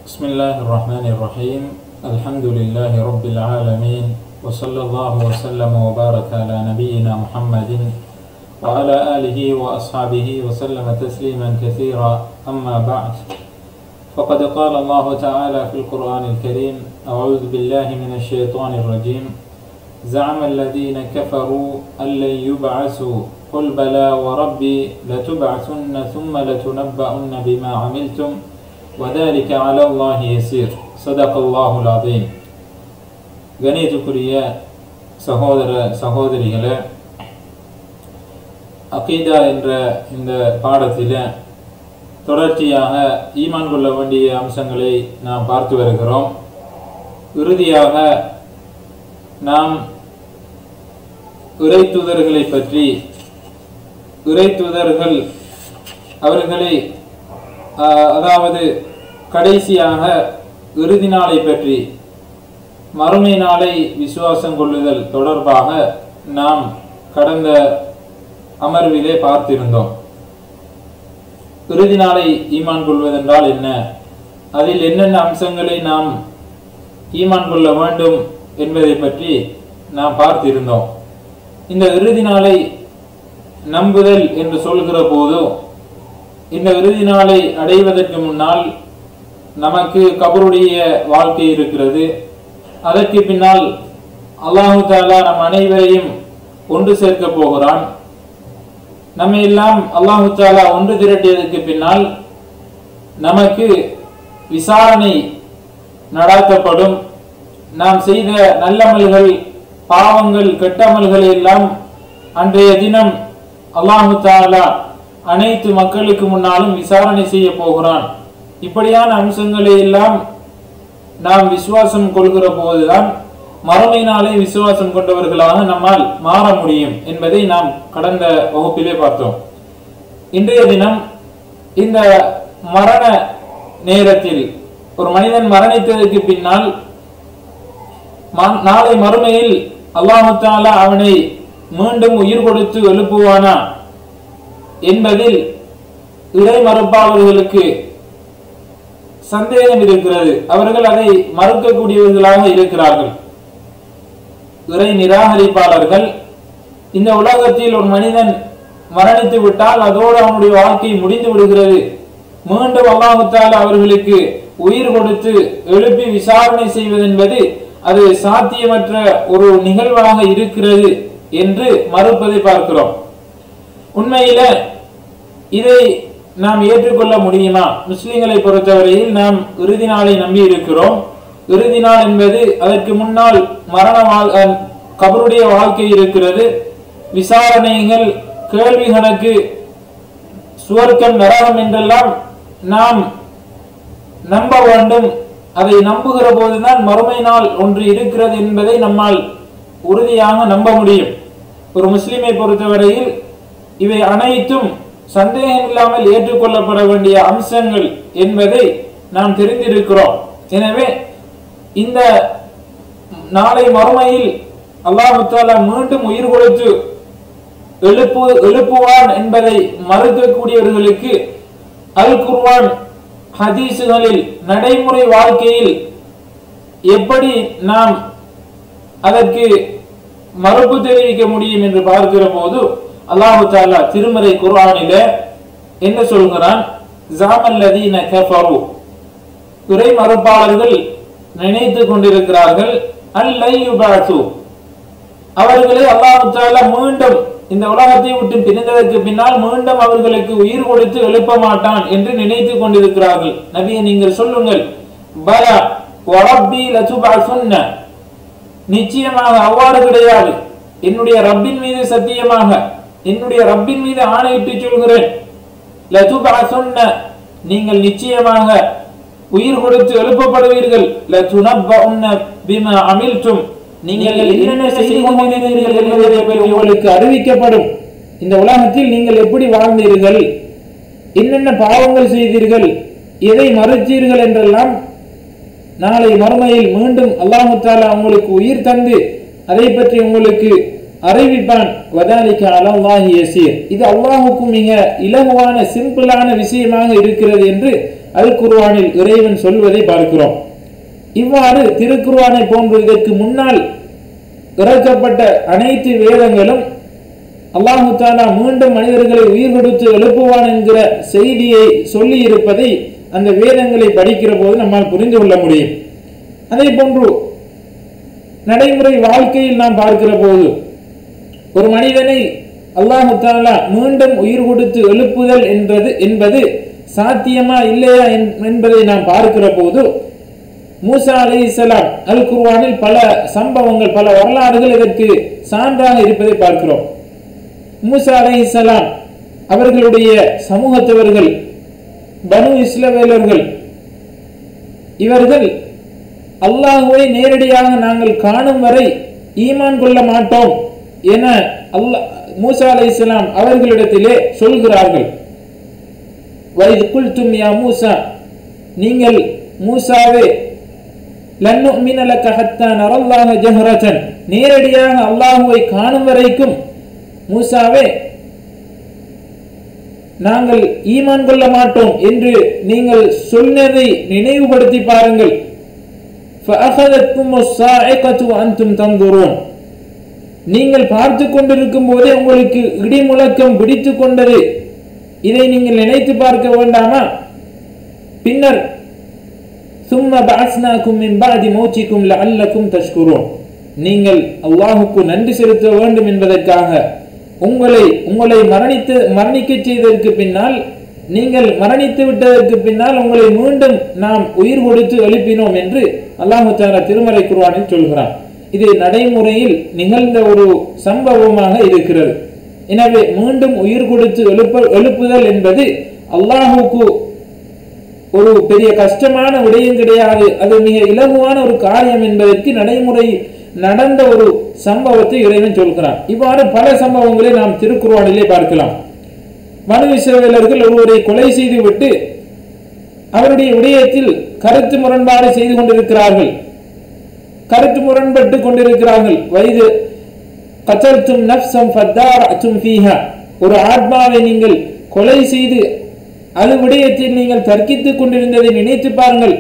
بسم الله الرحمن الرحيم الحمد لله رب العالمين وصلى الله وسلم وبارك على نبينا محمد وعلى آله وأصحابه وسلم تسليما كثيرا أما بعد فقد قال الله تعالى في القرآن الكريم أعوذ بالله من الشيطان الرجيم زعم الذين كفروا أن لن يبعثوا قل بلى وربي لتبعثن ثم لتنبؤن بما عملتم وذلك على الله يسير صدق الله العظيم கணியத்துக்குரிய சகோதர சகோதரிகளே அகீதா என்ற இந்த பாடத்தில் தொடர்ச்சியாக ஈமான் கொள்ள வேண்டிய அம்சங்களை நாம் பார்த்து வருகிறோம் இறுதியாக நாம் இறைத்துதர்களை பற்றி இறைத்துதர்கள் அவர்களை ஆஹ், அதாவது கடைசியாக இறுதி நாளை பற்றி மறுமை நாளை விசுவாசம் கொள்ளுதல் தொடர்பாக நாம் கடந்த அமர்விலே பார்த்திருந்தோம் இறுதி நாளை ஈமான் கொள்வதென்றால் என்ன அதில் என்னென்ன அம்சங்களை நாம் ஈமான் கொள்ள வேண்டும் என்பதை பற்றி நாம் பார்த்திருந்தோம் இந்த இறுதி நாளை நம்புதல் என்று சொல்கிற போது இந்த இறுதி நாளை அடைவதற்கு முன்னால் நமக்கு கபருடைய வாழ்க்கை இருக்கிறது அதற்கு பின்னால் அல்லாஹு தாலா நம் அனைவரையும் ஒன்று சேர்க்க போகிறான் நம்மை எல்லாம் அல்லாஹு தாலா ஒன்று திரட்டியதற்கு பின்னால் நமக்கு விசாரணை நடாத்தப்படும் நாம் செய்த நல்லமல்கள் பாவங்கள் கெட்டமல்கள் எல்லாம் அன்றைய தினம் அல்லாஹு தாலா அனைத்து மக்களுக்கு முன்னாலும் விசாரணை செய்ய போகிறான் இப்படியான அம்சங்களை எல்லாம் நாம் விசுவாசம் கொள்கிற போதுதான் மறுமை நாளை விசுவாசம் கொண்டவர்களாக நம்மால் மாற முடியும் என்பதை நாம் கடந்த வகுப்பிலே பார்த்தோம் இன்றைய தினம் இந்த மரண நேரத்தில் ஒரு மனிதன் மரணித்ததற்கு பின்னால் ம- நாளை மறுமையில் அல்லாஹு தாலா அவனை மீண்டும் உயிர் கொடுத்து எழுப்புவானா என்பதில் இறை மறுப்பாளர்களுக்கு சந்தேகம் இருக்கிறது அவர்கள் அதை மறுக்கக்கூடியவர்களாக இருக்கிறார்கள் இறை நிராகரிப்பாளர்கள் இந்த உலகத்தில் ஒரு மனிதன் மரணித்து விட்டால் அதோடு அவனுடைய வாழ்க்கை முடிந்து விடுகிறது மீண்டும் அல்லாஹுத்தால் அவர்களுக்கு உயிர் கொடுத்து எழுப்பி விசாரணை செய்வதென்பது அது சாத்தியமற்ற ஒரு நிகழ்வாக இருக்கிறது என்று மறுப்பதை பார்க்கிறோம் உண்மையில இதை நாம் ஏற்றுக்கொள்ள முடியுமா முஸ்லிம்களை பொறுத்தவரையில் நாம் இறுதி நாளை நம்பி இருக்கிறோம் இறுதி நாள் என்பது அதற்கு முன்னால் மரண வாழ் அஹ், கபருடைய வாழ்க்கை இருக்கிறது விசாரணைகள் கேள்வி கணக்கு சுவர்க்கம் நரகம் என்றெல்லாம் நாம் நம்ப வேண்டும் அதை நம்புகிற போதுதான் மறுமை நாள் ஒன்று இருக்கிறது என்பதை நம்மால் உறுதியாக நம்ப முடியும் ஒரு முஸ்லிமை பொறுத்தவரையில் இவை அனைத்தும் சந்தேகம் இல்லாமல் ஏற்றுக்கொள்ளப்பட வேண்டிய அம்சங்கள் என்பதை நாம் தெரிந்திருக்கிறோம் எனவே இந்த நாளை மறுமையில் அல்லாஹு தாலா மீண்டும் உயிர் கொடுத்து எழுப்பு எழுப்புவான் என்பதை மறுக்கக்கூடியவர்களுக்கு அல் குர்ஆன் ஹதீசுகளில் நடைமுறை வாழ்க்கையில் எப்படி நாம் அதற்கு மறுப்பு தெரிவிக்க முடியும் என்று பார்க்கிற போது அல்லாஹு தாலா திருமறை குர்ஆனில என்ன சொல்கிறான் ஜாமல்லதீன கஃபரு துறை மறுப்பாளர்கள் நினைத்து கொண்டிருக்கிறார்கள் அல்லை யுபாசு அவர்களை அல்லாஹு தாலா மீண்டும் இந்த உலகத்தை விட்டு பிரிந்ததற்கு பின்னால் மீண்டும் அவர்களுக்கு உயிர் கொடுத்து எழுப்ப மாட்டான் என்று நினைத்து கொண்டிருக்கிறார்கள் நபியை நீங்கள் சொல்லுங்கள் பலா வரப்பி லசுபாசுன்ன நிச்சயமாக அவ்வாறு கிடையாது என்னுடைய ரப்பின் மீது சத்தியமாக என்னுடைய ரப்பின் மீது ஆணையிட்டு சொல்கிறேன் லதுபஅசுன்ன நீங்கள் நிச்சயமாக உயிர் கொடுத்து எழுப்பப்படுவீர்கள் லதுனப்பஉன்ன பிமா அமில்தும் நீங்கள் என்னென்ன செய்து கொண்டிருந்தீர்கள் என்பதை பற்றி உங்களுக்கு அறிவிக்கப்படும் இந்த உலகத்தில் நீங்கள் எப்படி வாழ்ந்தீர்கள் என்னென்ன பாவங்கள் செய்தீர்கள் எதை மறுத்தீர்கள் என்றெல்லாம் நாளை மறுமையில் மீண்டும் அல்லாஹு தாலா உங்களுக்கு உயிர் தந்து அதை பற்றி உங்களுக்கு அறிவிப்பான் வதாலிக்க அலல்லாஹி யசீர் இது அல்லாஹுக்கு மிக இலகுவான சிம்பிளான விஷயமாக இருக்கிறது என்று அல் குர்ஆனில் இறைவன் சொல்வதை பார்க்கிறோம் இவ்வாறு திருக்குர்ஆனை போன்று இதற்கு முன்னால் இறக்கப்பட்ட அனைத்து வேதங்களும் அல்லாஹு தாலா மீண்டும் மனிதர்களை உயிர் கொடுத்து எழுப்புவான் என்கிற செய்தியை சொல்லி இருப்பதை அந்த வேதங்களை படிக்கிற போது நம்மால் புரிந்து கொள்ள முடியும் அதே போன்று நடைமுறை வாழ்க்கையில் நாம் பார்க்கிற போது ஒரு மனிதனை அல்லாஹு தாலா மீண்டும் உயிர் கொடுத்து எழுப்புதல் என்றது என்பது சாத்தியமா இல்லையா என்- என்பதை நாம் பார்க்கிற போது மூசா அலை இஸ்லாம் அல் குர்ஆனில் பல சம்பவங்கள் பல வரலாறுகள் இதற்கு சான்றாக இருப்பதை பார்க்கிறோம் மூசா அலை இஸ்லாம் அவர்களுடைய சமூகத்தவர்கள் பனு இஸ்லவேலர்கள் இவர்கள் அல்லாஹுவை நேரடியாக நாங்கள் காணும் வரை ஈமான் கொள்ள மாட்டோம் என அல்லாஹ் மூசா அலை இஸ்லாம் அவர்களிடத்திலே சொல்கிறார்கள் வைது குல்தும் யா மூசா நீங்கள் மூசாவே லன்னு மினலக ஹத்தா நரல்லாஹ ஜஹரத்தன் நேரடியாக அல்லாஹுவை காணும் வரைக்கும் மூசாவே நாங்கள் ஈமான் கொள்ள மாட்டோம் என்று நீங்கள் சொன்னதை நினைவுபடுத்தி பாருங்கள் فَأَخَذَتْكُمُ الصَّاعِقَةُ وَأَنْتُمْ تَنْظُرُونَ நீங்கள் பார்த்து கொண்டிருக்கும் போதே உங்களுக்கு இடி முழக்கம் பிடித்து கொண்டது இதை நீங்கள் நினைத்து பார்க்க வேண்டாமா பின்னர் ثُمَّ بَعَثْنَاكُمْ مِنْ بَعْدِ مَوْتِكُمْ لَعَلَّكُمْ تَشْكُرُونَ நீங்கள் அல்லாஹுக்கு நன்றி செலுத்த வேண்டும் என்பதற்காக உங்களை உங்களை மரணித்து மரணிக்க செய்ததற்கு பின்னால் நீங்கள் மரணித்து விட்டதற்கு பின்னால் உங்களை மீண்டும் நாம் உயிர் கொடுத்து எழுப்பினோம் என்று அல்லாஹு தாலா திருமறை குர்ஆனில் சொல்கிறான் இது நடைமுறையில் நிகழ்ந்த ஒரு சம்பவமாக இருக்கிறது எனவே மீண்டும் உயிர் கொடுத்து எழுப்ப எழுப்புதல் என்பது அல்லாஹுக்கு ஒரு பெரிய கஷ்டமான விடயம் கிடையாது அது மிக இலகுவான ஒரு காரியம் என்பதற்கு நடைமுறை நடந்த ஒரு சம்பவத்தை இறைவன் சொல்கிறான் இவ்வாறு பல சம்பவங்களை நாம் திருக்குர்ஆனிலே பார்க்கலாம் மனு இஸ்ரவேலர்கள் ஒருவரை கொலை செய்துவிட்டு அவருடைய விடயத்தில் கருத்து முரண்பாடு செய்து கொண்டிருக்கிறார்கள் கருத்து முரண்பட்டு கொண்டிருக்கிறார்கள் வயது கத்தல்தும் நப்சம் ஃபத்தாரத்தும் ஃபீஹா ஒரு ஆத்மாவை நீங்கள் கொலை செய்து அது விடயத்தில் நீங்கள் தர்க்கித்துக் கொண்டிருந்ததை நினைத்து பாருங்கள்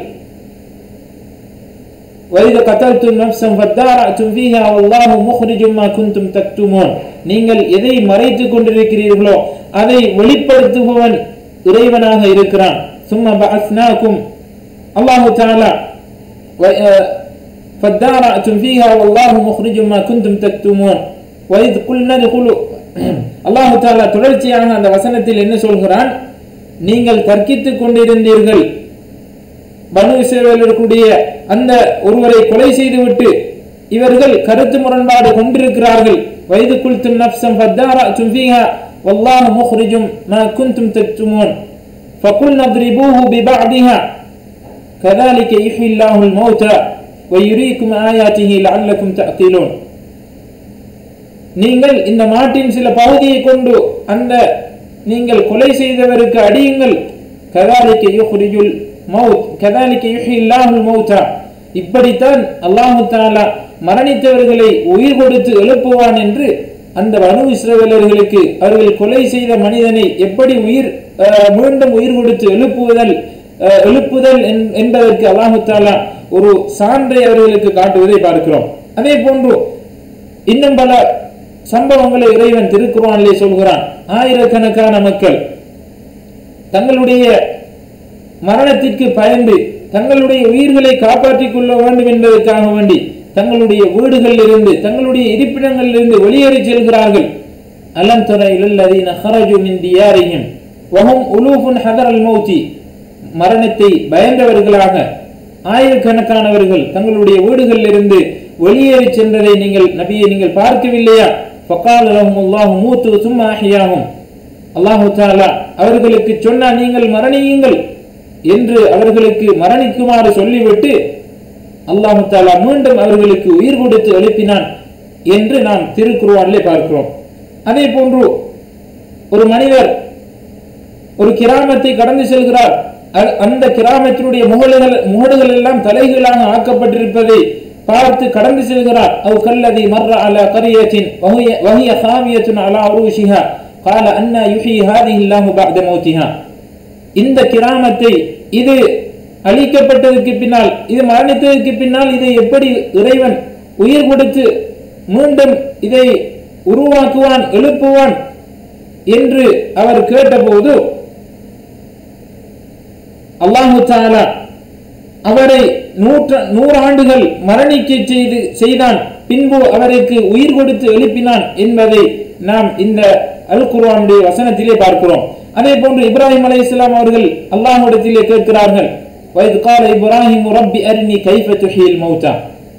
وَإِذَا قَتَلْتُمْ نَفْسًا فَادَّارَأْتُمْ فِيهَا وَاللَّهُ مُخْرِجٌ مَا كُنْتُمْ تَكْتُمُونَ நீங்கள் எதை மறைத்துக் கொண்டிருக்கிறீர்களோ அதை வெளிப்படுத்துபவன் இறைவனாக இருக்கிறான் ثُمَّ بَعَثْنَاكُمْ அல்லாஹு تعالى فَادَّارَأْتُمْ فِيهَا وَاللَّهُ مُخْرِجٌ مَا كُنْتُمْ تَكْتُمُونَ وَإِذْ قُلْنَا ادْخُلُوا அல்லாஹு தாலா தொடர்ச்சியாக அந்த வசனத்தில் என்ன சொல்கிறான் நீங்கள் தர்க்கித்துக் கொண்டிருந்தீர்கள் பனு இஸ்ரவேலர்களுடைய அந்த ஒருவரை கொலை செய்துவிட்டு இவர்கள் கருத்து முரண்பாடு கொண்டிருக்கிறார்கள் வயது குல்தும் நப்சம் ஃபத்தாரா துன்ஃபீஹா வல்லாஹு முஹ்ரிஜும் மா குன்தும் தக்துமூன் فقلنا اضربوه ببعضها كذلك يحيي الله الموتى ويريكم آياته لعلكم تعقلون நீங்கள் இந்த மாட்டின் சில பகுதியை கொண்டு அந்த நீங்கள் கொலை செய்தவருக்கு அடியுங்கள் கதாலிக்க யுஹ்ரிஜுல் மவுத் கதாலிக்க யுஹி இல்லாஹுல் மௌத்தா இப்படித்தான் அல்லாஹு தாலா மரணித்தவர்களை உயிர் கொடுத்து எழுப்புவான் என்று அந்த வனு இஸ்ரவேலர்களுக்கு அவர்கள் கொலை செய்த மனிதனை எப்படி உயிர் அஹ், மீண்டும் உயிர் கொடுத்து எழுப்புவதல் அஹ், எழுப்புதல் என்- என்பதற்கு அல்லாஹு தாலா ஒரு சான்றை அவர்களுக்கு காட்டுவதை பார்க்கிறோம் அதே போன்று இன்னும் பல சம்பவங்களை இறைவன் திருக்குறானிலே சொல்கிறான் ஆயிரக்கணக்கான மக்கள் தங்களுடைய மரணத்திற்கு பயந்து தங்களுடைய உயிர்களை காப்பாற்றிக் கொள்ள வேண்டும் என்பதற்காக வேண்டி தங்களுடைய வீடுகளில் இருந்து தங்களுடைய இருப்பிடங்களில் இருந்து வெளியேறி செல்கிறார்கள் அலம் தர இலல்லதீன ஹரஜு மின் தியாரிஹிம் வஹும் உலூஃபுன் ஹதரல் மௌத்தி மரணத்தை பயந்தவர்களாக ஆயிரக்கணக்கானவர்கள் தங்களுடைய வீடுகளில் இருந்து வெளியேறி சென்றதை நீங்கள் நபியை நீங்கள் பார்க்கவில்லையா ஃபகால லஹும் அல்லாஹு மூத்து சும்மா அஹ்யாஹும் அல்லாஹு தாலா அவர்களுக்கு சொன்னா நீங்கள் மரணியுங்கள் என்று அவர்களுக்கு மரணிக்குமாறு சொல்லிவிட்டு அல்லாஹு தாலா மீண்டும் அவர்களுக்கு உயிர் கொடுத்து எழுப்பினான் என்று நாம் திருக்குர்ஆனிலே பார்க்கிறோம் அதே போன்று ஒரு மனிதர் ஒரு கிராமத்தை கடந்து செல்கிறார் அ- அந்த கிராமத்தினுடைய முகடுகள் முகடுகள் எல்லாம் தலைகளாக ஆக்கப்பட்டிருப்பதை பார்த்து கடந்து செல்கிறார் அவ் கல்லதி மர்ர அலா கரியத்தின் வஹிய வஹிய ஹாவியத்துன் அலா உருஷிஹா قال அன்னா யுஹி ஹாதிஹி அல்லாஹு பஅத மௌத்திஹா இந்த கிராமத்தை இது அழிக்கப்பட்டதற்கு பின்னால் இது மரணித்ததற்கு பின்னால் இதை எப்படி இறைவன் உயிர் கொடுத்து மீண்டும் இதை உருவாக்குவான் எழுப்புவான் என்று அவர் கேட்டபோது அல்லாஹு தாலா அவரை நூற்ற நூறாண்டுகள் மரணிக்க செய்து செய்தான் பின்பு அவருக்கு உயிர் கொடுத்து எழுப்பினான் என்பதை நாம் இந்த அல் குர்ஆனுடைய வசனத்திலே பார்க்கிறோம் அதே போன்று இப்ராஹிம் அலைஹிஸ்ஸலாம் அவர்கள் அல்லாஹ்விடத்திலே கேட்கிறார்கள் வைத் கால இப்ராஹிம் ரப்பி அரினி கைஃப துஹில் மௌதா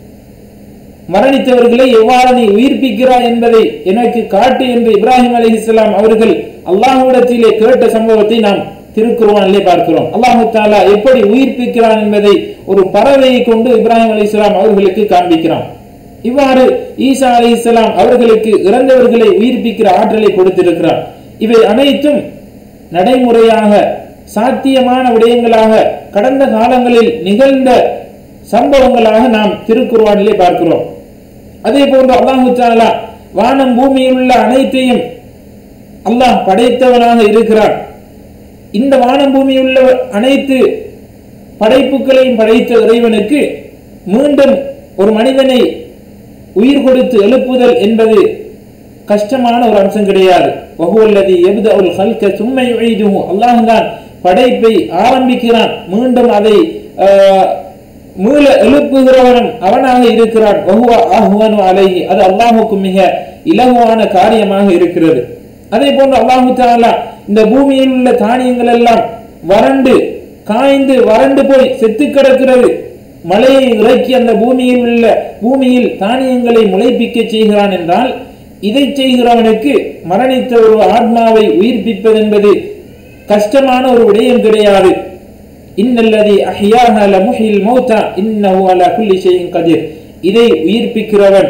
மரணித்தவர்களை எவ்வாறு நீ உயிர்ப்பிக்கிறாய் என்பதை எனக்கு காட்டு என்று இப்ராஹிம் அலைஹிஸ்ஸலாம் அவர்கள் அல்லாஹ்விடத்திலே கேட்ட சம்பவத்தை நாம் திருக்குர்ஆனிலே பார்க்கிறோம் அல்லாஹு தாலா எப்படி உயிர்ப்பிக்கிறான் என்பதை ஒரு பறவையை கொண்டு இப்ராஹிம் அலைஹிஸ்ஸலாம் அவர்களுக்கு காண்பிக்கிறான் இவ்வாறு ஈசா அலைஹிஸ்ஸலாம் அவர்களுக்கு இறந்தவர்களை உயிர்ப்பிக்கிற ஆற்றலை கொடுத்திருக்கிறார் இவை அனைத்தும் நடைமுறையாக சாத்தியமான விடயங்களாக கடந்த காலங்களில் நிகழ்ந்த சம்பவங்களாக நாம் திருக்குர்ஆனிலே பார்க்கிறோம் அதே போன்று அல்லாஹு தாலா வானம் பூமியில் உள்ள அனைத்தையும் அல்லாஹ் படைத்தவனாக இருக்கிறான் இந்த வானம் பூமியில் உள்ள அனைத்து படைப்புகளையும் படைத்த இறைவனுக்கு மீண்டும் ஒரு மனிதனை உயிர் கொடுத்து எழுப்புதல் என்பது கஷ்டமான ஒரு அம்சம் கிடையாது வகுவல்லதி எப்தவுல் ஹல்க சும்மை உய்துஹு அல்லாஹ் தான் படைப்பை ஆரம்பிக்கிறான் மீண்டும் அதை ஆஹ், மீள எழுப்புகிறவனும் அவனாக இருக்கிறான் வஹுவ அஹ்வனு அலைஹி அது அல்லாஹுக்கு மிக இலகுவான காரியமாக இருக்கிறது அதே போன்று அல்லாஹு தாலா இந்த பூமியில் உள்ள தானியங்கள் எல்லாம் வறண்டு காய்ந்து வறண்டு போய் செத்து கிடக்கிறது மழையை இறக்கி அந்த பூமியில் உள்ள பூமியில் தானியங்களை முளைப்பிக்க செய்கிறான் என்றால் இதை செய்கிறவனுக்கு மரணித்த ஒரு ஆத்மாவை உயிர்ப்பிப்பது என்பது கஷ்டமான ஒரு விடயம் கிடையாது இன்னல்லதி அஹ்யாஹ லமுஹில் மௌதா இன்னஹு அலா குல்லி ஷைஇன் கதீர் இதை உயிர்ப்பிக்கிறவன்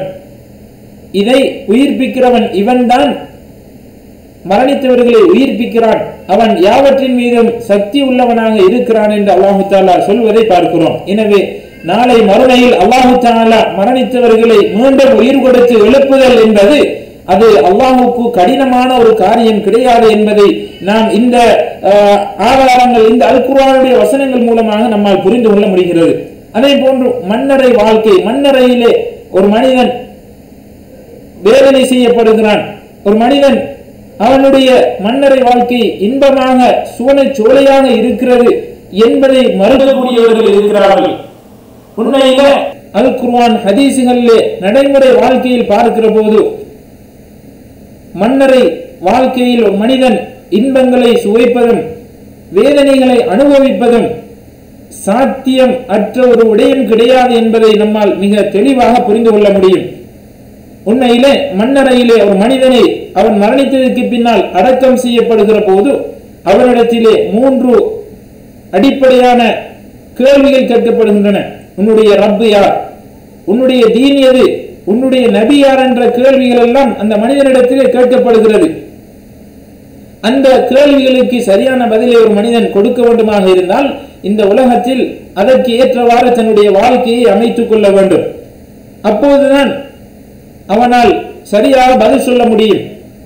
இதை உயிர்ப்பிக்கிறவன் இவன்தான் மரணித்தவர்களை உயிர்ப்பிக்கிறான் அவன் யாவற்றின் மீதும் சக்தி உள்ளவனாக இருக்கிறான் என்று அல்லாஹு தாலா சொல்வதை பார்க்கிறோம் எனவே நாளை மறுமையில் அல்லாஹு தாலா மரணித்தவர்களை மீண்டும் உயிர் கொடுத்து எழுப்புதல் என்பது அது அல்லாஹுக்கு கடினமான ஒரு காரியம் கிடையாது என்பதை நாம் இந்த ஆஹ், ஆதாரங்கள் இந்த அல் குர்ஆனுடைய வசனங்கள் மூலமாக நம்மால் புரிந்து கொள்ள முடிகிறது அதே போன்று மன்னரை வாழ்க்கை மன்னரையிலே ஒரு மனிதன் வேதனை செய்யப்படுகிறான் ஒரு மனிதன் அவனுடைய மன்னரை வாழ்க்கை இன்பமாக சுவனச் சோலையாக இருக்கிறது என்பதை மறுக்கக்கூடியவர்கள் இருக்கிறார்கள் உண்மையில அல் குர்ஆன் ஹதீசுகளிலே நடைமுறை வாழ்க்கையில் பார்க்கிற போது மன்னரை வாழ்க்கையில் ஒரு மனிதன் இன்பங்களை சுவைப்பதும் வேதனைகளை அனுபவிப்பதும் சாத்தியம் அற்ற ஒரு விடயம் கிடையாது என்பதை நம்மால் மிக தெளிவாக புரிந்து கொள்ள முடியும் உண்மையிலே மண்ணறையிலே ஒரு மனிதனை அவன் மரணித்ததற்கு பின்னால் அடக்கம் செய்யப்படுகிற போது அவனிடத்திலே மூன்று அடிப்படையான கேள்விகள் கேட்கப்படுகின்றன உன்னுடைய ரப்பு யார் உன்னுடைய தீன் எது உன்னுடைய நபி யார் என்ற கேள்விகள் எல்லாம் அந்த மனிதனிடத்திலே கேட்கப்படுகிறது அந்த கேள்விகளுக்கு சரியான பதிலை ஒரு மனிதன் கொடுக்க வேண்டுமாக இருந்தால் இந்த உலகத்தில் அதற்கு ஏற்றவாறு தன்னுடைய வாழ்க்கையை அமைத்துக் கொள்ள வேண்டும் அப்போதுதான் அவனால் சரியாக பதில் சொல்ல முடியும்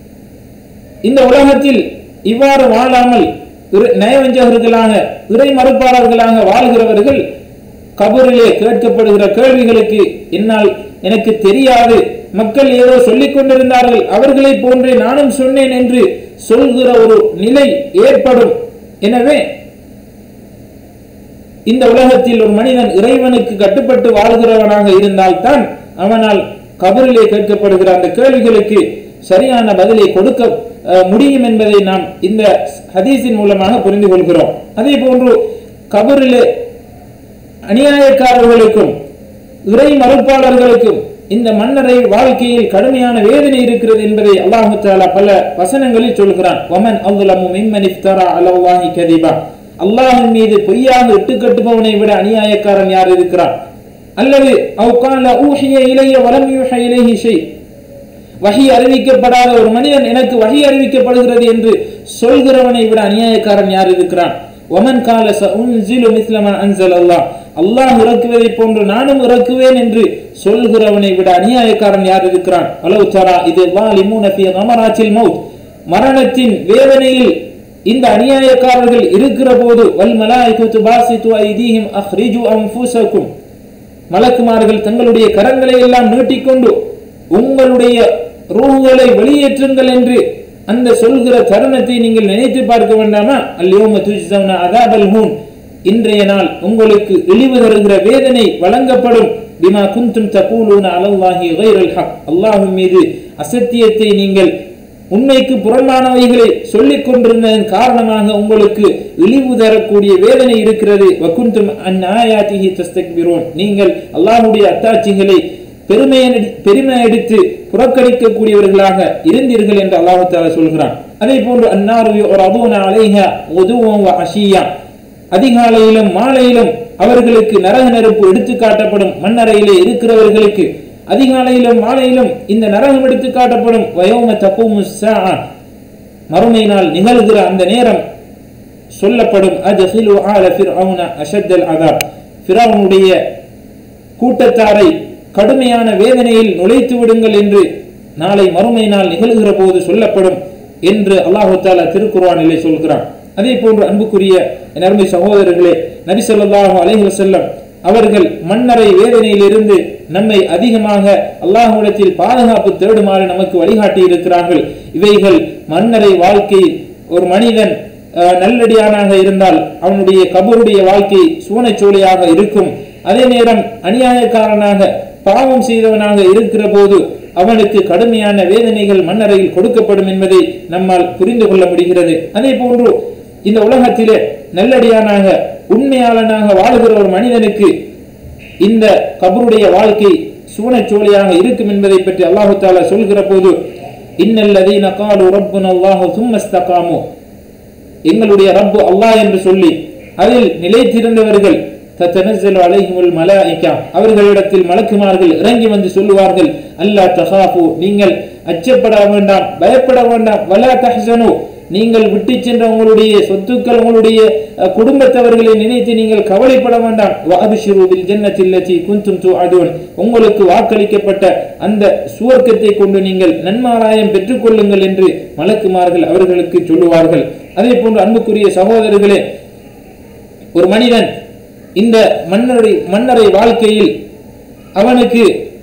இந்த உலகத்தில் இவ்வாறு வாழாமல் இறை- நயவஞ்சகர்களாக இறை மறுப்பாளர்களாக வாழ்கிறவர்கள் கபூரிலே கேட்கப்படுகிற கேள்விகளுக்கு என்னால் எனக்கு தெரியாது மக்கள் ஏதோ சொல்லிக் கொண்டிருந்தார்கள் அவர்களை போன்றே நானும் சொன்னேன் என்று சொல்கிற ஒரு நிலை ஏற்படும் எனவே இந்த உலகத்தில் ஒரு மனிதன் இறைவனுக்கு கட்டுப்பட்டு வாழ்கிறவனாக இருந்தால்தான் அவனால் கபரிலே கேட்கப்படுகிற அந்த கேள்விகளுக்கு சரியான பதிலை கொடுக்க அஹ், முடியும் என்பதை நாம் இந்த ஹதீஸின் மூலமாக புரிந்து கொள்கிறோம் அதே போன்று கபரிலே அநியாயக்காரர்களுக்கும் இறை மறுப்பாளர்களுக்கும் இந்த மன்னரை வாழ்க்கையில் கடுமையான வேதனை இருக்கிறது என்பதை அல்லாஹு தாலா பல வசனங்களில் சொல்கிறான் வமன் அவ்லமு மிம்மன் இஃப்தரா அலல்லாஹி கதிபா அல்லாஹின் மீது பொய்யாக இட்டு கட்டுபவனை விட அநியாயக்காரன் யார் இருக்கிறான் அல்லது அவ் கால ஊஹிய இலைய வலம் யூஹ இலைஹி ஷை வஹி அறிவிக்கப்படாத ஒரு மனிதன் எனக்கு வஹி அறிவிக்கப்படுகிறது என்று சொல்கிறவனை விட அநியாயக்காரன் யார் இருக்கிறான் ஒமன் கால உன்சிலு மிஸ்லமா அன்சல் அல்லாஹ் அல்லாஹ் இறக்குவதை போன்று நானும் இறக்குவேன் என்று சொல்கிறவனை விட அநியாயக்காரன் யார் இருக்கிறான் அலவு தரா இது வாலிமூன ஃபீ கமராத்தில் மௌத் மரணத்தின் வேதனையில் இந்த அநியாயக்காரர்கள் இருக்கிற போது வல் மலாய்கத்து பாசித்து ஐதீஹிம் அஹ்ரிஜு அன்ஃபுசக்கும் மலக்குமார்கள் தங்களுடைய கரங்களை எல்லாம் நீட்டிக்கொண்டு உங்களுடைய ரூஹுகளை வெளியேற்றுங்கள் என்று அந்த சொல்கிற தருணத்தை நீங்கள் நினைத்து பார்க்க வேண்டாமா அல்லியோம துஜ்சவுன அதாபல் ஹூன் இன்றைய நாள் உங்களுக்கு இழிவு தருகிற வேதனை வழங்கப்படும் பிமா குந்தும் தகூலூன அலல்லாஹி கைரல் ஹக் அல்லாஹ்வின் மீது அசத்தியத்தை நீங்கள் உண்மைக்கு புறம்பானவைகளை சொல்லிக் கொண்டிருந்ததன் காரணமாக உங்களுக்கு இழிவு தரக்கூடிய வேதனை இருக்கிறது வகுந்தும் அன் ஆயாத்திஹி தஸ்தக்பிரோன் நீங்கள் அல்லாஹ்வுடைய அத்தாட்சிகளை பெருமை பெருமை எடுத்து புறக்கணிக்கக்கூடியவர்களாக இருந்தீர்கள் என்று அல்லாஹு தாலா சொல்கிறான் அதே போன்று அன்னாரு ஒரு அதுவன அலைஹ உதுவம் அஷியா அதிகாலையிலும் மாலையிலும் அவர்களுக்கு நரக நெருப்பு எடுத்து காட்டப்படும் மண்ணறையிலே இருக்கிறவர்களுக்கு அதிகாலையிலும் மாலையிலும் இந்த நரகம் எடுத்து காட்டப்படும் வயோம தப்புமு மறுமை நாள் நிகழ்கிற அந்த நேரம் சொல்லப்படும் அஜஹிலு ஆல ஃபிர்அவுன அஷத்தல் அதாப் ஃபிரௌனுடைய கூட்டத்தாரை கடுமையான வேதனையில் நுழைத்து விடுங்கள் என்று நாளை மறுமை நாள் நிகழ்கிற போது சொல்லப்படும் என்று அல்லாஹு தாலா திருக்குர்ஆனிலே சொல்கிறான் அதே போன்று அன்புக்குரிய என் அருமை சகோதரர்களே நபி ஸல்லல்லாஹு அலைஹி வஸல்லம் அவர்கள் மன்னரை வேதனையிலிருந்து நம்மை அதிகமாக அல்லாஹ்விடத்தில் பாதுகாப்பு தேடுமாறு நமக்கு வழிகாட்டி இருக்கிறார்கள் இவைகள் மன்னரை வாழ்க்கை ஒரு மனிதன் அஹ், நல்லடியானாக இருந்தால் அவனுடைய கபருடைய வாழ்க்கை சூனைச்சோலையாக இருக்கும் அதே நேரம் அநியாயக்காரனாக பாவம் செய்தவனாக இருக்கிற போது அவனுக்கு கடுமையான வேதனைகள் மன்னரையில் கொடுக்கப்படும் என்பதை நம்மால் புரிந்து கொள்ள முடிகிறது அதே போன்று இந்த உலகத்திலே நல்லடியானாக உண்மையாளனாக வாழுகிற ஒரு மனிதனுக்கு இந்த கபருடைய வாழ்க்கை சூனச்சோழியாக இருக்கும் என்பதை பற்றி அல்லாஹு தாலா சொல்கிற போது இன்னல்லதீன காலு ரப்புன அல்லாஹு சும்மஸ்தகாமு எங்களுடைய ரப்பு அல்லாஹ் என்று சொல்லி அதில் நிலைத்திருந்தவர்கள் தத்தனஸ்ஸலு அலைஹிமுல் மலாயிகா அவர்களிடத்தில் மலக்குமார்கள் இறங்கி வந்து சொல்லுவார்கள் அல்லா தஹாஃபு நீங்கள் அச்சப்பட வேண்டாம் பயப்பட வேண்டாம் வலா தஹ்சனு நீங்கள் விட்டு சென்ற உங்களுடைய சொத்துக்கள் உங்களுடைய அஹ், குடும்பத்தவர்களை நினைத்து நீங்கள் கவலைப்பட வேண்டாம் வஅப்ஷிரு பில் ஜன்னத்தி அல்லதி குன்தும் துஅதுன் உங்களுக்கு வாக்களிக்கப்பட்ட அந்த சுவர்க்கத்தை கொண்டு நீங்கள் நன்மாராயம் பெற்றுக்கொள்ளுங்கள் என்று மலக்குமார்கள் அவர்களுக்கு சொல்லுவார்கள் அதே போன்று அன்புக்குரிய சகோதரர்களே ஒரு மனிதன் இந்த மன்னரை மன்னரை வாழ்க்கையில் அவனுக்கு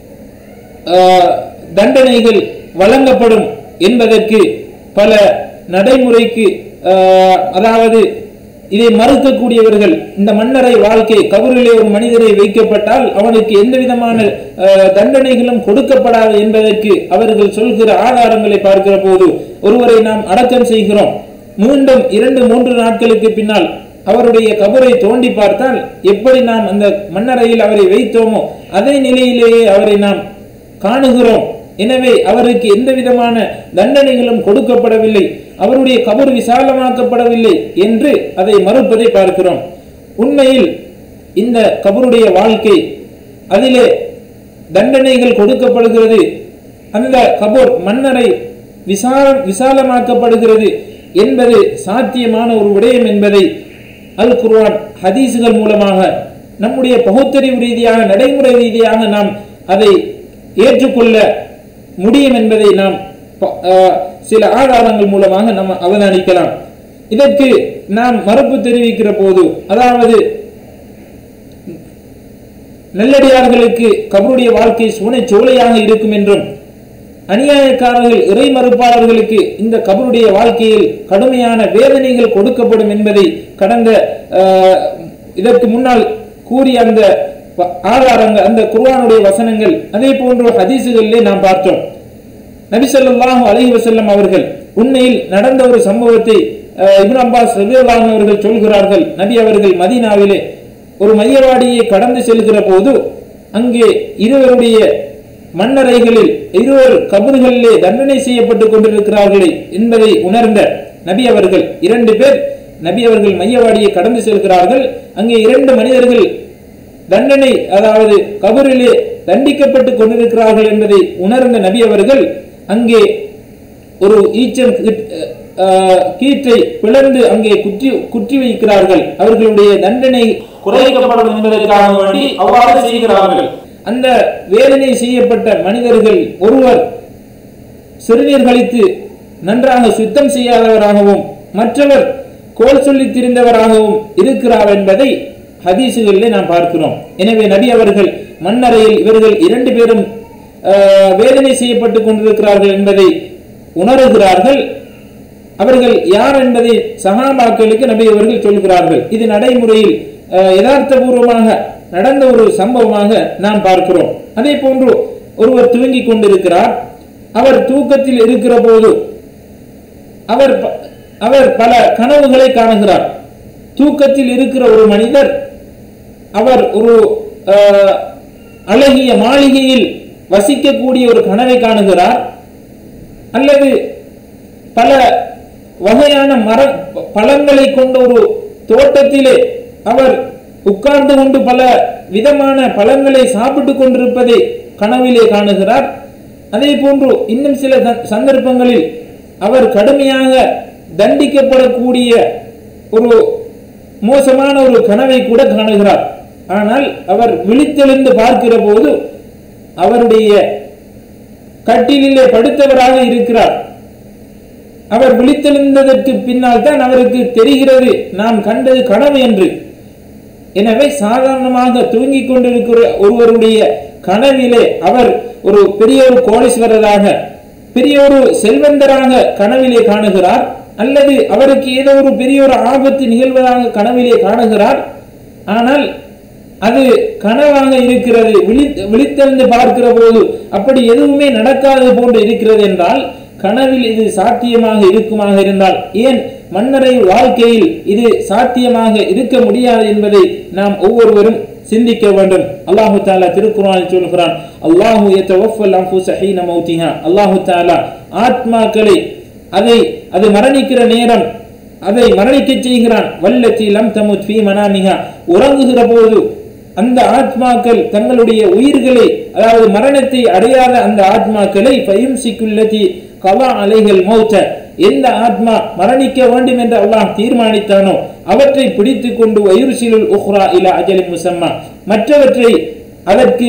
ஆஹ், தண்டனைகள் வழங்கப்படும் என்பதற்கு பல நடைமுறைக்கு ஆஹ், அதாவது இதை மறுக்கக்கூடியவர்கள் இந்த மன்னரை வாழ்க்கை கபரிலே ஒரு மனிதரை வைக்கப்பட்டால் அவனுக்கு எந்த விதமான ஆஹ், தண்டனைகளும் கொடுக்கப்படாது என்பதற்கு அவர்கள் சொல்கிற ஆதாரங்களை பார்க்கிற போது ஒருவரை நாம் அடக்கம் செய்கிறோம் மீண்டும் இரண்டு மூன்று நாட்களுக்கு பின்னால் அவருடைய கபரை தோண்டி பார்த்தால் எப்படி நாம் அந்த மண்ணறையில் அவரை வைத்தோமோ அதே நிலையிலேயே அவரை நாம் காணுகிறோம் எனவே அவருக்கு எந்த விதமான தண்டனைகளும் கொடுக்கப்படவில்லை அவருடைய கபர் விசாலமாக்கப்படவில்லை என்று அதை மறுப்பதை பார்க்கிறோம் உண்மையில் இந்த கபருடைய வாழ்க்கை அதிலே தண்டனைகள் கொடுக்கப்படுகிறது அந்த கபூர் மன்னரை விசால விசாலமாக்கப்படுகிறது என்பது சாத்தியமான ஒரு விடயம் என்பதை அல் குர்ஆன் ஹதீஸுகள் மூலமாக நம்முடைய பகுத்தறிவு ரீதியாக நடைமுறை ரீதியாக நாம் அதை ஏற்றுக்கொள்ள முடியும் என்பதை நாம் ப- அஹ், சில ஆதாரங்கள் மூலமாக நாம் அவதானிக்கலாம் இதற்கு நாம் மறுப்பு தெரிவிக்கிற போது அதாவது நல்லடியார்களுக்கு கபருடைய வாழ்க்கை சூனை சோலையாக இருக்கும் என்றும் அநியாயக்காரர்கள் இறை மறுப்பாளர்களுக்கு இந்த கபருடைய வாழ்க்கையில் கடுமையான வேதனைகள் கொடுக்கப்படும் என்பதை கடந்த ஆஹ், இதற்கு முன்னால் கூறிய அந்த வ- ஆதாரங்கள் அந்த குர்ஆனுடைய வசனங்கள் அதே போன்ற ஹதீசுகளிலே நாம் பார்த்தோம் நபி ஸல்லல்லாஹு அலைஹி வஸல்லம் அவர்கள் உண்மையில் நடந்த ஒரு சம்பவத்தை அஹ், இப்னு அப்பாஸ் ரலியல்லாஹு அன்ஹு அவர்கள் சொல்கிறார்கள் நபி அவர்கள் மதீனாவிலே ஒரு மையவாடியை கடந்து செல்கிற போது அங்கே இருவருடைய மன்னரைகளில் இருவர் கபர்களிலே தண்டனை செய்யப்பட்டுக் கொண்டிருக்கிறார்களே என்பதை உணர்ந்த நபி அவர்கள் இரண்டு பேர் நபி அவர்கள் மையவாடியை கடந்து செல்கிறார்கள் அங்கே இரண்டு மனிதர்கள் தண்டனை அதாவது கபரிலே தண்டிக்கப்பட்டுக் கொண்டிருக்கிறார்கள் என்பதை உணர்ந்த நபி அவர்கள் அங்கே ஒரு ஈச்சம் கீட்- அஹ், கீற்றை பிளந்து அங்கே குற்றி குற்றி வைக்கிறார்கள் அவர்களுடைய தண்டனை குறைக்கப்படும் என்பதற்காக வேண்டி அவ்வாறு செய்கிறார்கள் அந்த வேதனை செய்யப்பட்ட மனிதர்கள் ஒருவர் சிறுநீர் கழித்து நன்றாக சுத்தம் செய்யாதவராகவும் மற்றவர் கோல் சொல்லி திரிந்தவராகவும் இருக்கிறார் என்பதை ஹதீசுகளிலே நாம் பார்க்கிறோம் எனவே நபி அவர்கள் மண்ணறையில் இவர்கள் இரண்டு பேரும் ஆஹ், வேதனை செய்யப்பட்டுக் கொண்டிருக்கிறார்கள் என்பதை உணர்கிறார்கள் அவர்கள் யார் என்பதை சஹாபாக்களுக்கு நபி அவர்கள் சொல்கிறார்கள் இது நடைமுறையில் அஹ், யதார்த்தபூர்வமாக நடந்த ஒரு சம்பவமாக நாம் பார்க்கிறோம் அதே போன்று ஒருவர் தூங்கிக் கொண்டிருக்கிறார் அவர் தூக்கத்தில் இருக்கிற போது அவர் ப- அவர் பல கனவுகளை காணுகிறார் தூக்கத்தில் இருக்கிற ஒரு மனிதர் அவர் ஒரு அஹ், அழகிய மாளிகையில் வசிக்கக்கூடிய ஒரு கனவை காணுகிறார் அல்லது பல வகையான மர பழங்களை கொண்ட ஒரு தோட்டத்திலே அவர் உட்கார்ந்து கொண்டு பல விதமான பழங்களை சாப்பிட்டு கொண்டிருப்பதை கனவிலே காணுகிறார் அதே போன்று இன்னும் சில ச- சந்தர்ப்பங்களில் அவர் கடுமையாக தண்டிக்கப்படக்கூடிய ஒரு மோசமான ஒரு கனவை கூட காணுகிறார் ஆனால் அவர் விழித்தெழுந்து பார்க்கிற போது அவருடைய கட்டிலிலே படுத்தவராக இருக்கிறார் அவர் விழித்தெழுந்ததற்கு பின்னால் தான் அவருக்கு தெரிகிறது நாம் கண்டது கனவு என்று எனவே சாதாரணமாக தூங்கிக் கொண்டிருக்கிற ஒருவருடைய கனவிலே அவர் ஒரு பெரிய ஒரு கோடீஸ்வரராக பெரிய ஒரு செல்வந்தராக கனவிலே காணுகிறார் அல்லது அவருக்கு ஏதோ ஒரு பெரிய ஒரு ஆபத்து நிகழ்வதாக கனவிலே காணுகிறார் ஆனால் அது கனவாக இருக்கிறது விழி விழித்தெழுந்து பார்க்கிற போது அப்படி எதுவுமே நடக்காதது போன்று இருக்கிறது என்றால் கனவில் இது சாத்தியமாக இருக்குமாக இருந்தால் ஏன் மன்னரை வாழ்க்கையில் இது சாத்தியமாக இருக்க முடியாது என்பதை நாம் ஒவ்வொருவரும் சிந்திக்க வேண்டும் அல்லாஹு தாலா திருக்குறானில் சொல்கிறான் அல்லாஹு யத்தவஃபல் அன்ஃபுஸ ஹீன மௌத்திஹா அல்லாஹு தாலா ஆத்மாக்களை அதை அது மரணிக்கிற நேரம் அதை மரணிக்க செய்கிறான் வல்லத்தி லம் தமுத் ஃபீ மனாமிஹா உறங்குகிற போது அந்த ஆத்மாக்கள் தங்களுடைய உயிர்களை அதாவது மரணத்தை அடையாத அந்த ஆத்மாக்களை பயிம்சிக்குள்ளதி கலா அலைகள் மௌத்த எந்த ஆத்மா மரணிக்க வேண்டும் என்று அல்லாஹ் தீர்மானித்தானோ அவற்றை பிடித்துக் கொண்டு வயுர்சிலுல் உஹ்ரா இலா அஜலின் முசம்மா மற்றவற்றை அதற்கு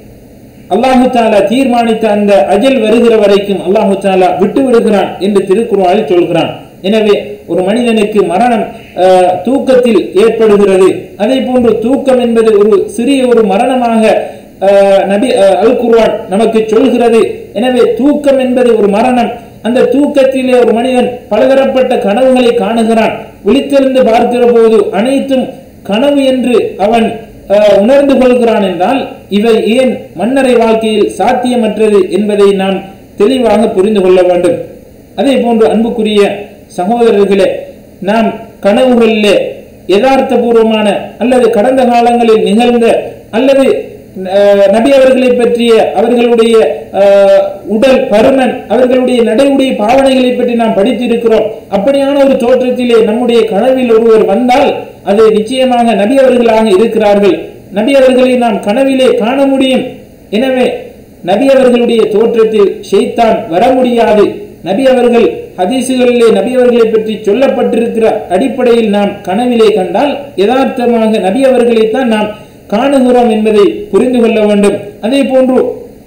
அல்லாஹு தாலா தீர்மானித்த அந்த அஜல் வருகிற வரைக்கும் அல்லாஹு தாலா விட்டு விடுகிறான் என்று திருக்குறானில் சொல்கிறான் எனவே ஒரு மனிதனுக்கு மரணம் அஹ், தூக்கத்தில் ஏற்படுகிறது அதே போன்று தூக்கம் என்பது ஒரு சிறிய ஒரு மரணமாக அஹ், நபி அஹ், அல் குர்ஆன் நமக்கு சொல்கிறது எனவே தூக்கம் என்பது ஒரு மரணம் அந்த தூக்கத்திலே ஒரு மனிதன் பலதரப்பட்ட கனவுகளை காணுகிறான் விழித்தெழுந்து பார்க்கிற போது அனைத்தும் கனவு என்று அவன் அஹ், உணர்ந்து கொள்கிறான் என்றால் இவை ஏன் மன்னரை வாழ்க்கையில் சாத்தியமற்றது என்பதை நாம் தெளிவாக புரிந்து கொள்ள வேண்டும் அதே போன்று அன்புக்குரிய சகோதரர்களே நாம் கனவுகளிலே யதார்த்தபூர்வமான அல்லது கடந்த காலங்களில் நிகழ்ந்த அல்லது அஹ், நபி அவர்களை பற்றிய அவர்களுடைய அஹ், உடல் பருமன் அவர்களுடைய நடைமுறை பாவனைகளை பற்றி நாம் படித்திருக்கிறோம் அப்படியான ஒரு தோற்றத்திலே நம்முடைய கனவில் ஒருவர் வந்தால் அது நிச்சயமாக நபி அவர்களாக இருக்கிறார்கள் நபி அவர்களை நாம் கனவிலே காண முடியும் எனவே நபி அவர்களுடைய தோற்றத்தில் ஷைத்தான் வர முடியாது நபி அவர்கள் ஹதீசுகளிலே நபி அவர்களை பற்றி சொல்லப்பட்டிருக்கிற அடிப்படையில் நாம் கனவிலே கண்டால் யதார்த்தமாக நபி அவர்களைத்தான் நாம் காணுகிறோம் என்பதை புரிந்து கொள்ள வேண்டும் அதே போன்று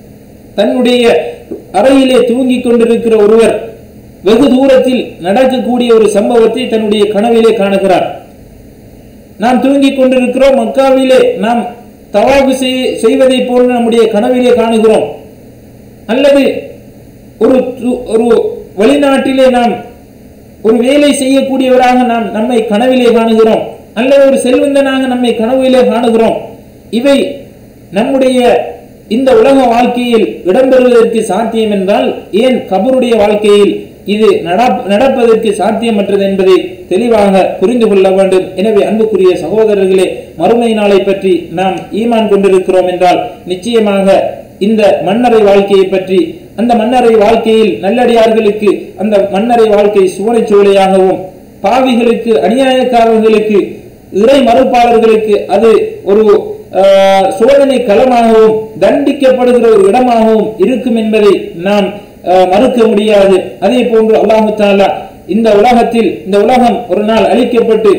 தன்னுடைய அறையிலே தூங்கிக் கொண்டிருக்கிற ஒருவர் வெகு தூரத்தில் நடக்கக்கூடிய ஒரு சம்பவத்தை தன்னுடைய கனவிலே காணுகிறார் நாம் தூங்கிக் கொண்டிருக்கிறோம் மக்காவிலே நாம் தவாபு செய்வதை போன்று நம்முடைய கனவிலே காணுகிறோம் அல்லது ஒரு து- ஒரு வெளிநாட்டிலே நாம் ஒரு வேலை செய்யக்கூடியவராக நாம் நம்மை கனவிலே காணுகிறோம் அல்லது ஒரு செல்வந்தனாக நம்மை கனவிலே காணுகிறோம் இவை நம்முடைய இந்த உலக வாழ்க்கையில் இடம்பெறுவதற்கு சாத்தியம் என்றால் ஏன் கபருடைய வாழ்க்கையில் இது நடப்- நடப்பதற்கு சாத்தியமற்றது என்பதை தெளிவாக புரிந்து கொள்ள வேண்டும் எனவே அன்புக்குரிய சகோதரர்களே மறுமை நாளை பற்றி நாம் ஈமான் கொண்டிருக்கிறோம் என்றால் நிச்சயமாக இந்த மன்னரை வாழ்க்கையை பற்றி அந்த மன்னரை வாழ்க்கையில் நல்லடியார்களுக்கு அந்த மன்னரை வாழ்க்கை சுவனைச்சோலையாகவும் பாவிகளுக்கு அநியாயக்காரர்களுக்கு இறை மறுப்பாளர்களுக்கு அது ஒரு ஆஹ், சோதனை களமாகவும் தண்டிக்கப்படுகிற ஒரு இடமாகவும் இருக்கும் என்பதை நாம் ஆஹ், மறுக்க முடியாது அதே போன்று அல்லாஹு தாலா இந்த உலகத்தில் இந்த உலகம் ஒரு நாள் அழிக்கப்பட்டு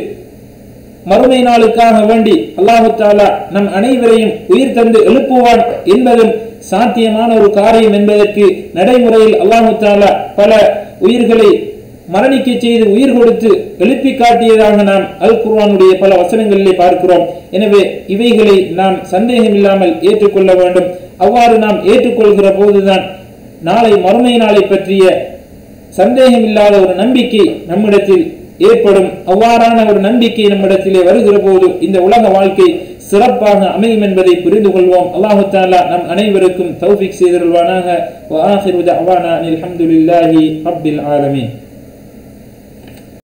மறுமை நாளுக்காக வேண்டி அல்லாஹு தாலா நம் அனைவரையும் உயிர் தந்து எழுப்புவான் என்பதும் சாத்தியமான ஒரு காரியம் என்பதற்கு நடைமுறையில் அல்லாஹு தாலா பல உயிர்களை மரணிக்க செய்து உயிர் கொடுத்து எழுப்பி காட்டியதாக நாம் அல் குர்ஆனுடைய பல வசனங்களிலே பார்க்கிறோம் எனவே இவைகளை நாம் சந்தேகம் இல்லாமல் ஏற்றுக்கொள்ள வேண்டும் அவ்வாறு நாம் ஏற்றுக்கொள்கிற போதுதான் நாளை மறுமை நாளை பற்றிய சந்தேகம் இல்லாத ஒரு நம்பிக்கை நம்மிடத்தில் ஏற்படும் அவ்வாறான ஒரு நம்பிக்கை நம்மிடத்திலே வருகிற போது இந்த உலக வாழ்க்கை சிறப்பாக அமையும் என்பதை புரிந்து கொள்வோம் அல்லாஹு தாலா நம் அனைவருக்கும் தௌஃபிக் செய்திருவானாக வ ஆஹிரு தஅவானா அனில் ஹம்துலில்லாஹி ரப்பில் ஆலமீன்